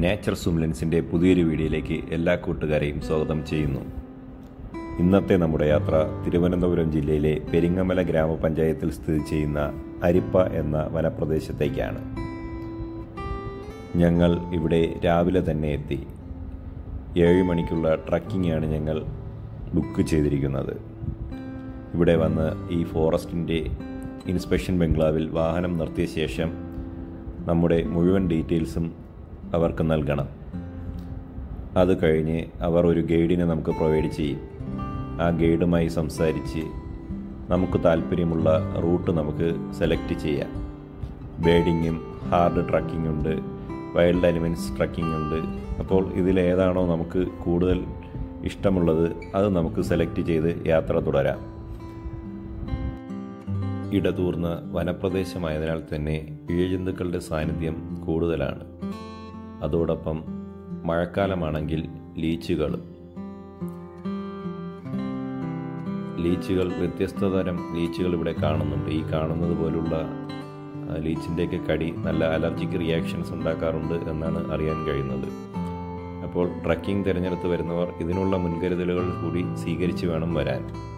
nature സുംലൻസിൻ്റെ പുതിയൊരു വീഡിയോയിലേക്ക് എല്ലാ കൂട്ടുകാരെയും സ്വാഗതം ചെയ്യുന്നു ഇന്നത്തെ നമ്മുടെ യാത്ര തിരുവനന്തപുരം ജില്ലയിലെ പെരിങ്ങമല ഗ്രാമപഞ്ചായത്തിൽ സ്ഥിതി ചെയ്യുന്ന അരിപ്പ എന്ന വനപ്രദേശത്തേക്കാണ് ഞങ്ങൾ ഇവിടെ രാവിലെ തന്നെ എത്തി ഏഴ് മണിക്കുള്ള ട്രക്കിംഗാണ് ഞങ്ങൾ ബുക്ക് ചെയ്തിരിക്കുന്നത് ഇവിടെ വന്ന് ഈ ഫോറസ്റ്റിൻ്റെ ഇൻസ്പെക്ഷൻ ബംഗ്ലാവിൽ വാഹനം നിർത്തിയ ശേഷം നമ്മുടെ മുഴുവൻ ഡീറ്റെയിൽസും അവർക്ക് നൽകണം അത് കഴിഞ്ഞ് അവർ ഒരു ഗൈഡിനെ നമുക്ക് പ്രൊവൈഡ് ചെയ്യും ആ ഗൈഡുമായി സംസാരിച്ച് നമുക്ക് താല്പര്യമുള്ള റൂട്ട് നമുക്ക് സെലക്ട് ചെയ്യാം ബേഡിങ്ങും ഹാർഡ് ട്രക്കിംഗ് ഉണ്ട് വൈൽഡ് അനിമൽസ് ട്രക്കിംഗ് ഉണ്ട് അപ്പോൾ ഇതിലേതാണോ നമുക്ക് കൂടുതൽ ഇഷ്ടമുള്ളത് അത് നമുക്ക് സെലക്ട് ചെയ്ത് യാത്ര തുടരാം ഇടതൂർന്ന വനപ്രദേശമായതിനാൽ തന്നെ ഇഴജന്തുക്കളുടെ സാന്നിധ്യം കൂടുതലാണ് അതോടൊപ്പം മഴക്കാലമാണെങ്കിൽ ലീച്ചുകളും ലീച്ചുകൾ വ്യത്യസ്ത തരം ലീച്ചുകൾ ഇവിടെ കാണുന്നുണ്ട് ഈ കാണുന്നത് പോലുള്ള ആ, ലീച്ചിൻ്റെയൊക്കെ കടി നല്ല അലർജിക്ക് റിയാക്ഷൻസ് ഉണ്ടാക്കാറുണ്ട് എന്നാണ് അറിയാൻ കഴിയുന്നത് അപ്പോൾ ട്രക്കിംഗ് തിരഞ്ഞെടുത്ത് വരുന്നവർ ഇതിനുള്ള മുൻകരുതലുകൾ കൂടി സ്വീകരിച്ച് വേണം വരാൻ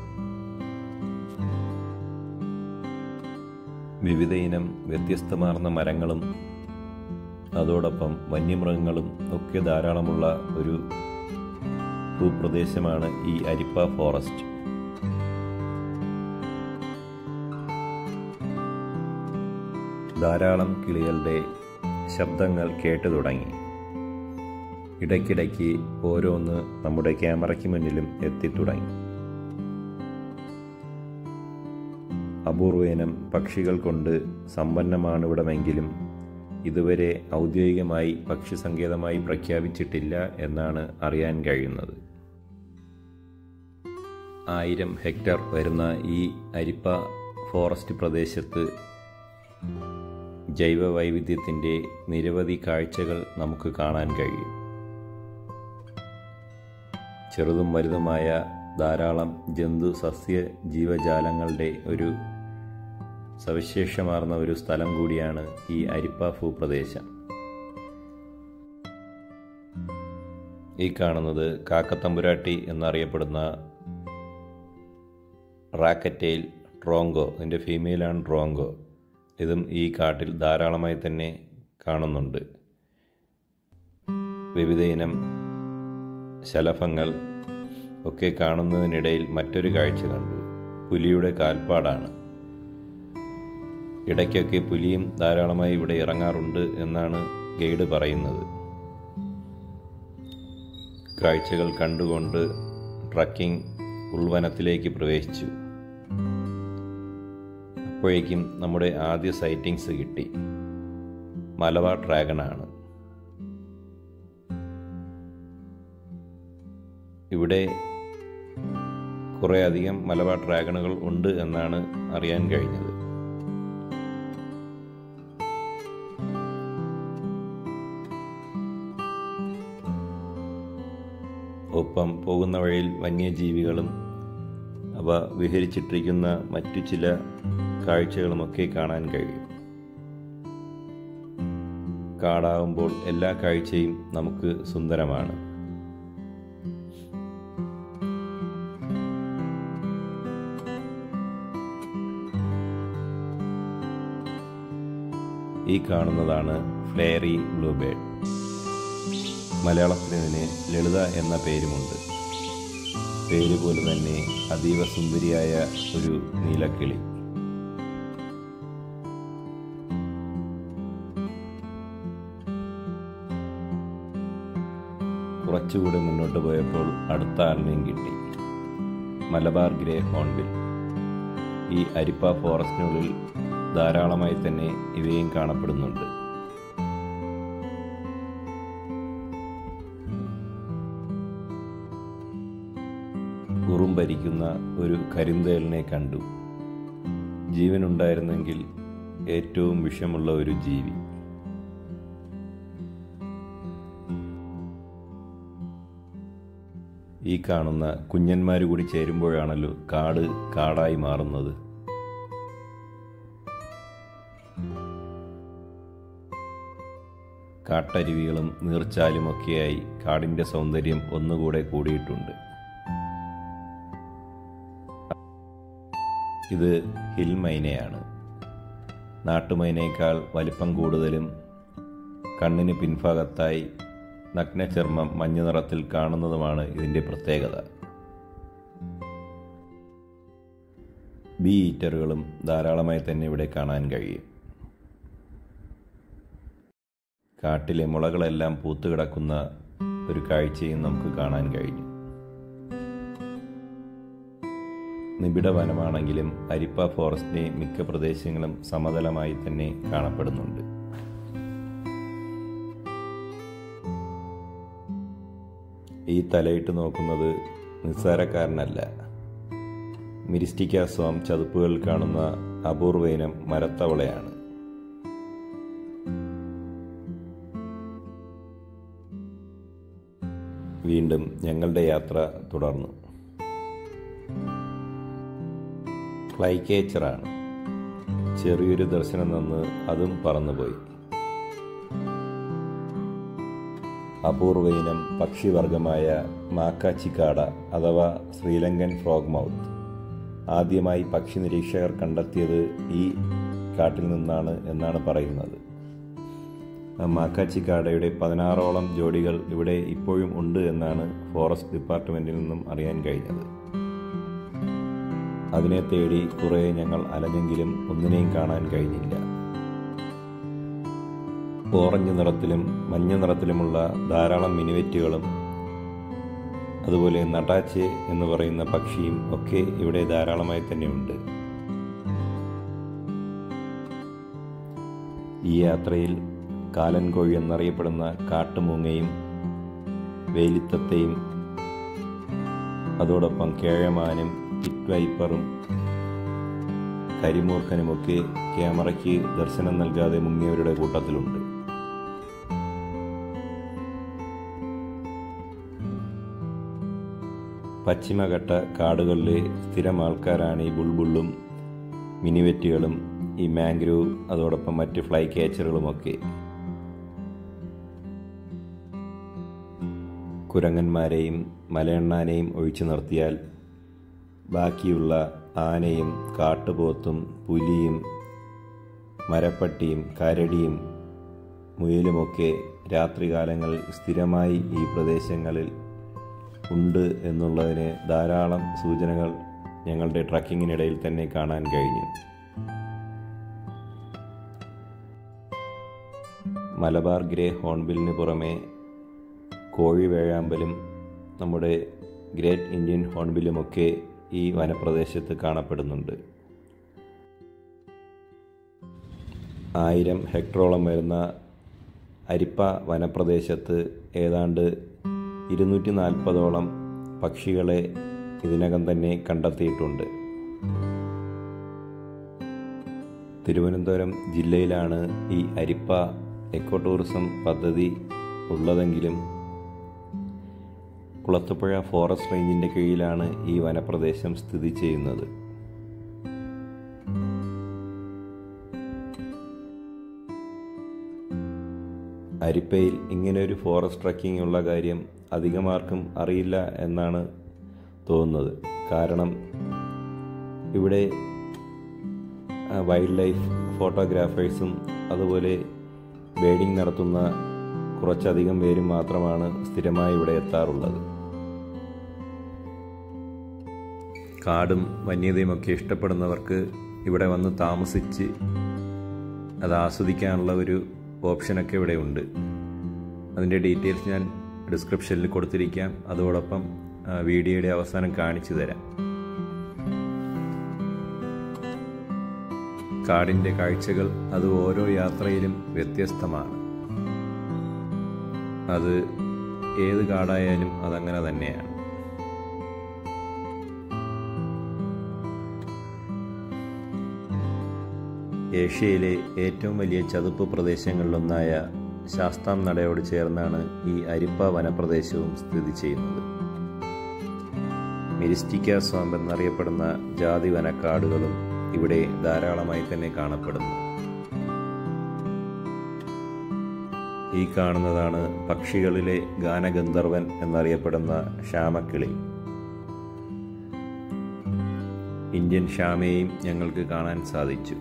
വിവിധ ഇനം വ്യത്യസ്തമാർന്ന മരങ്ങളും അതോടൊപ്പം വന്യമൃഗങ്ങളും ഒക്കെ ധാരാളമുള്ള ഒരു ഭൂപ്രദേശമാണ് ഈ അരിപ്പ ഫോറസ്റ്റ് ധാരാളം കിളികളുടെ ശബ്ദങ്ങൾ കേട്ടു തുടങ്ങി ഇടയ്ക്കിടയ്ക്ക് ഓരോന്ന് നമ്മുടെ ക്യാമറയ്ക്ക് മുന്നിലും എത്തിത്തുടങ്ങി അപൂർവേനം പക്ഷികൾ കൊണ്ട് സമ്പന്നമാണ് ഇവിടമെങ്കിലും ഇതുവരെ ഔദ്യോഗികമായി പക്ഷി സങ്കേതമായി പ്രഖ്യാപിച്ചിട്ടില്ല എന്നാണ് അറിയാൻ കഴിയുന്നത് ആയിരം ഹെക്ടർ വരുന്ന ഈ അരിപ്പ ഫോറസ്റ്റ് പ്രദേശത്ത് ജൈവ വൈവിധ്യത്തിൻ്റെ നിരവധി കാഴ്ചകൾ നമുക്ക് കാണാൻ കഴിയും ചെറുതും വലുതുമായ ധാരാളം ജന്തു സസ്യ ജീവജാലങ്ങളുടെ ഒരു സവിശേഷമാർന്ന ഒരു സ്ഥലം കൂടിയാണ് ഈ അരിപ്പ ഭൂപ്രദേശം ഈ കാണുന്നത് കാക്കത്തമ്പുരാട്ടി എന്നറിയപ്പെടുന്ന റാക്കറ്റെയിൽ ട്രോങ്കോ ഇതിൻ്റെ ഫീമെയിലാണ് ട്രോങ്കോ ഇതും ഈ കാട്ടിൽ ധാരാളമായി തന്നെ കാണുന്നുണ്ട് വിവിധ ഇനം ശലഭങ്ങൾ ഒക്കെ കാണുന്നതിനിടയിൽ മറ്റൊരു കാഴ്ച കണ്ടു പുലിയുടെ കാൽപ്പാടാണ് ഇടയ്ക്കൊക്കെ പുലിയും ധാരാളമായി ഇവിടെ ഇറങ്ങാറുണ്ട് എന്നാണ് ഗൈഡ് പറയുന്നത് കാഴ്ചകൾ കണ്ടുകൊണ്ട് ട്രക്കിംഗ് ഉൾവനത്തിലേക്ക് പ്രവേശിച്ചു അപ്പോഴേക്കും നമ്മുടെ ആദ്യ സൈറ്റിങ്സ് കിട്ടി മലബാർ ഡ്രാഗണാണ് ഇവിടെ കുറേ അധികം മലബാർ ഡ്രാഗണുകൾ ഉണ്ട് എന്നാണ് അറിയാൻ കഴിഞ്ഞത് ഒപ്പം പോകുന്ന വഴിയിൽ വന്യജീവികളും അവ വിഹരിച്ചിട്ടിരിക്കുന്ന മറ്റു ചില കാഴ്ചകളുമൊക്കെ കാണാൻ കഴിയും കാടാവുമ്പോൾ എല്ലാ കാഴ്ചയും നമുക്ക് സുന്ദരമാണ് ഈ കാണുന്നതാണ് ഫ്ലേറി ബ്ലൂബേർഡ് മലയാളത്തിൽ ഇതിന് ലളിത എന്ന പേരുമുണ്ട് പേര് പോലെ തന്നെ അതീവ സുന്ദരിയായ ഒരു നീലക്കിളി കുറച്ചുകൂടി മുന്നോട്ട് പോയപ്പോൾ അടുത്ത ആളിനെയും കിട്ടി മലബാർ ഗ്രേ ഹോൺബിൽ ഈ അരിപ്പ ഫോറസ്റ്റിനുള്ളിൽ ധാരാളമായി തന്നെ ഇവയും കാണപ്പെടുന്നുണ്ട് ഉറുമ്പരിക്കുന്ന ഒരു കരിന്തേലിനെ കണ്ടു ജീവനുണ്ടായിരുന്നെങ്കിൽ ഏറ്റവും വിഷമുള്ള ഒരു ജീവി ഈ കാണുന്ന കുഞ്ഞന്മാർ കൂടി ചേരുമ്പോഴാണല്ലോ കാട് കാടായി മാറുന്നത് കാട്ടരുവികളും നീർച്ചാലുമൊക്കെയായി കാടിൻ്റെ സൗന്ദര്യം ഒന്നുകൂടെ കൂടിയിട്ടുണ്ട് ഇത് ഹിൽ മൈനയാണ് നാട്ടുമൈനയേക്കാൾ വലിപ്പം കൂടുതലും കണ്ണിന് പിൻഭാഗത്തായി നഗ്നചർമ്മം മഞ്ഞ നിറത്തിൽ കാണുന്നതുമാണ് ഇതിൻ്റെ പ്രത്യേകത ബി ഈറ്ററുകളും ധാരാളമായി തന്നെ ഇവിടെ കാണാൻ കഴിയും കാട്ടിലെ മുളകളെല്ലാം പൂത്തുകിടക്കുന്ന ഒരു കാഴ്ചയും നമുക്ക് കാണാൻ കഴിഞ്ഞു നിബിഡ വനമാണെങ്കിലും അരിപ്പ ഫോറസ്റ്റിന്റെ മിക്ക പ്രദേശങ്ങളും സമതലമായി തന്നെ കാണപ്പെടുന്നുണ്ട് ഈ തലയിട്ട് നോക്കുന്നത് നിസ്സാരക്കാരനല്ല മിരിസ്റ്റിക്ക സ്വാം ചതുപ്പുകൾ കാണുന്ന അപൂർവ ഇനം മരത്തവളയാണ് വീണ്ടും ഞങ്ങളുടെ യാത്ര തുടർന്നു ഫ്ലൈക്കേച്ചറാണ് ചെറിയൊരു ദർശനം നിന്ന് അതും പറന്നുപോയി അപൂർവ ഇനം പക്ഷിവർഗമായ മാക്കാച്ചിക്കാട അഥവാ ശ്രീലങ്കൻ ഫ്രോഗ് മൗത്ത് ആദ്യമായി പക്ഷി നിരീക്ഷകർ കണ്ടെത്തിയത് ഈ കാട്ടിൽ നിന്നാണ് എന്നാണ് പറയുന്നത് മാക്കാച്ചിക്കാടയുടെ പതിനാറോളം ജോഡികൾ ഇവിടെ ഇപ്പോഴും ഉണ്ട് എന്നാണ് ഫോറസ്റ്റ് ഡിപ്പാർട്ട്മെന്റിൽ നിന്നും അറിയാൻ കഴിഞ്ഞത് അതിനെ തേടി കുറെ ഞങ്ങൾ അലഞ്ഞെങ്കിലും ഒന്നിനെയും കാണാൻ കഴിഞ്ഞില്ല ഓറഞ്ച് നിറത്തിലും മഞ്ഞ നിറത്തിലുമുള്ള ധാരാളം മിനുവറ്റുകളും അതുപോലെ നടാച്ച് എന്ന് പറയുന്ന പക്ഷിയും ഒക്കെ ഇവിടെ ധാരാളമായി തന്നെ ഉണ്ട് ഈ യാത്രയിൽ കാലൻകോഴി എന്നറിയപ്പെടുന്ന കാട്ടുമൂങ്ങയും വേലിത്തത്തെയും അതോടൊപ്പം കേഴമാനും പിറ്റ് വൈപ്പറും കരിമൂർഖനുമൊക്കെ ക്യാമറയ്ക്ക് ദർശനം നൽകാതെ മുങ്ങിയവരുടെ കൂട്ടത്തിലുണ്ട് പശ്ചിമഘട്ട കാടുകളിലെ സ്ഥിരം ആൾക്കാരാണ് ഈ ബുൾബുള്ളും മിനിവെറ്റുകളും ഈ മാംഗ്രൂവ് അതോടൊപ്പം മറ്റ് ഫ്ലൈ ക്യാച്ചറുകളുമൊക്കെ കുരങ്ങന്മാരെയും മലയണ്ണാനെയും ഒഴിച്ചു നിർത്തിയാൽ ബാക്കിയുള്ള ആനയും കാട്ടുപോത്തും പുലിയും മരപ്പട്ടിയും കരടിയും മുയലുമൊക്കെ രാത്രികാലങ്ങളിൽ സ്ഥിരമായി ഈ പ്രദേശങ്ങളിൽ ഉണ്ട് എന്നുള്ളതിന് ധാരാളം സൂചനകൾ ഞങ്ങളുടെ ട്രക്കിങ്ങിനിടയിൽ തന്നെ കാണാൻ കഴിഞ്ഞു മലബാർ ഗ്രേ ഹോൺബിലിന് പുറമെ കോഴി വേഴാമ്പലും നമ്മുടെ ഗ്രേറ്റ് ഇന്ത്യൻ ഹോൺബിലുമൊക്കെ ഈ വനപ്രദേശത്ത് കാണപ്പെടുന്നുണ്ട് ആയിരം ഹെക്ടറോളം വരുന്ന അരിപ്പ വനപ്രദേശത്ത് ഏതാണ്ട് ഇരുന്നൂറ്റി നാൽപ്പതോളം പക്ഷികളെ ഇതിനകം തന്നെ കണ്ടെത്തിയിട്ടുണ്ട് തിരുവനന്തപുരം ജില്ലയിലാണ് ഈ അരിപ്പ എക്കോ ടൂറിസം പദ്ധതി ഉള്ളതെങ്കിലും കുളത്തുപുഴ ഫോറസ്റ്റ് റേഞ്ചിൻ്റെ കീഴിലാണ് ഈ വനപ്രദേശം സ്ഥിതി ചെയ്യുന്നത് അരിപ്പയിൽ ഇങ്ങനെ ഒരു ഫോറസ്റ്റ് ട്രക്കിംഗ് ഉള്ള കാര്യം അധികമാർക്കും അറിയില്ല എന്നാണ് തോന്നുന്നത് കാരണം ഇവിടെ വൈൽഡ് ലൈഫ് ഫോട്ടോഗ്രാഫേഴ്സും അതുപോലെ ബേഡിംഗ് നടത്തുന്ന കുറച്ചധികം പേരും മാത്രമാണ് സ്ഥിരമായി ഇവിടെ എത്താറുള്ളത് കാടും വന്യതയുമൊക്കെ ഇഷ്ടപ്പെടുന്നവർക്ക് ഇവിടെ വന്ന് താമസിച്ച് അത് ആസ്വദിക്കാനുള്ള ഒരു ഓപ്ഷനൊക്കെ ഇവിടെ ഉണ്ട് അതിൻ്റെ ഡീറ്റെയിൽസ് ഞാൻ ഡിസ്ക്രിപ്ഷനിൽ കൊടുത്തിരിക്കാം അതോടൊപ്പം വീഡിയോയുടെ അവസാനം കാണിച്ചു തരാം കാടിൻ്റെ കാഴ്ചകൾ അത് ഓരോ യാത്രയിലും വ്യത്യസ്തമാണ് അത് ഏത് കാടായാലും അതങ്ങനെ തന്നെയാണ് ഏഷ്യയിലെ ഏറ്റവും വലിയ ചതുപ്പ് പ്രദേശങ്ങളിലൊന്നായ ശാസ്താം നടയോട് ചേർന്നാണ് ഈ അരിപ്പ വനപ്രദേശവും സ്ഥിതി ചെയ്യുന്നത് മിരിസ്റ്റിക്ക സ്വാമ്പ് എന്നറിയപ്പെടുന്ന ജാതി വനക്കാടുകളും ഇവിടെ ധാരാളമായി തന്നെ കാണപ്പെടുന്നു ഈ കാണുന്നതാണ് പക്ഷികളിലെ ഗാനഗന്ധർവൻ എന്നറിയപ്പെടുന്ന ശ്യാമക്കിളി ഇന്ത്യൻ ശ്യാമയെയും ഞങ്ങൾക്ക് കാണാൻ സാധിച്ചു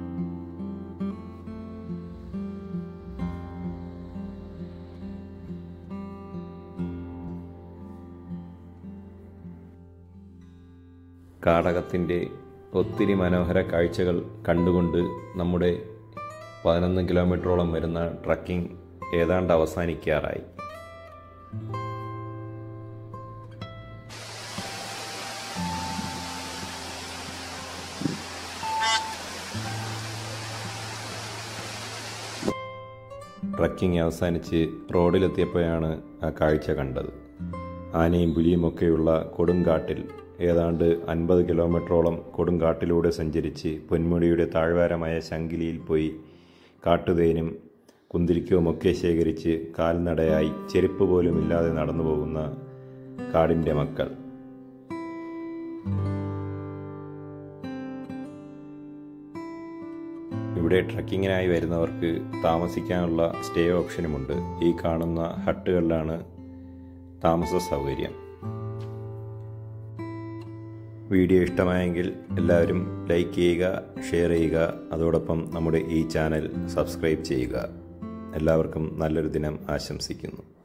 കാടകത്തിൻ്റെ ഒത്തിരി മനോഹര കാഴ്ചകൾ കണ്ടുകൊണ്ട് നമ്മുടെ പതിനൊന്ന് കിലോമീറ്ററോളം വരുന്ന ട്രക്കിംഗ് ഏതാണ്ട് അവസാനിക്കാറായി ട്രക്കിംഗ് അവസാനിച്ച് റോഡിലെത്തിയപ്പോഴാണ് ആ കാഴ്ച കണ്ടത് ആനയും പുലിയുമൊക്കെയുള്ള കൊടുങ്കാട്ടിൽ ഏതാണ്ട് അൻപത് കിലോമീറ്ററോളം കൊടുങ്കാട്ടിലൂടെ സഞ്ചരിച്ച് പൊന്മുടിയുടെ താഴ്വാരമായ ശങ്കിലിയിൽ പോയി കാട്ടുതേനും കുന്തിരിക്കവുമൊക്കെ ശേഖരിച്ച് കാൽനടയായി ചെരുപ്പ് പോലും ഇല്ലാതെ നടന്നു പോകുന്ന കാടിൻ്റെ മക്കൾ ഇവിടെ ട്രക്കിങ്ങിനായി വരുന്നവർക്ക് താമസിക്കാനുള്ള സ്റ്റേ ഓപ്ഷനുമുണ്ട് ഈ കാണുന്ന ഹട്ടുകളിലാണ് താമസ സൗകര്യം വീഡിയോ ഇഷ്ടമായെങ്കിൽ എല്ലാവരും ലൈക്ക് ചെയ്യുക ഷെയർ ചെയ്യുക അതോടൊപ്പം നമ്മുടെ ഈ ചാനൽ സബ്സ്ക്രൈബ് ചെയ്യുക എല്ലാവർക്കും നല്ലൊരു ദിനം ആശംസിക്കുന്നു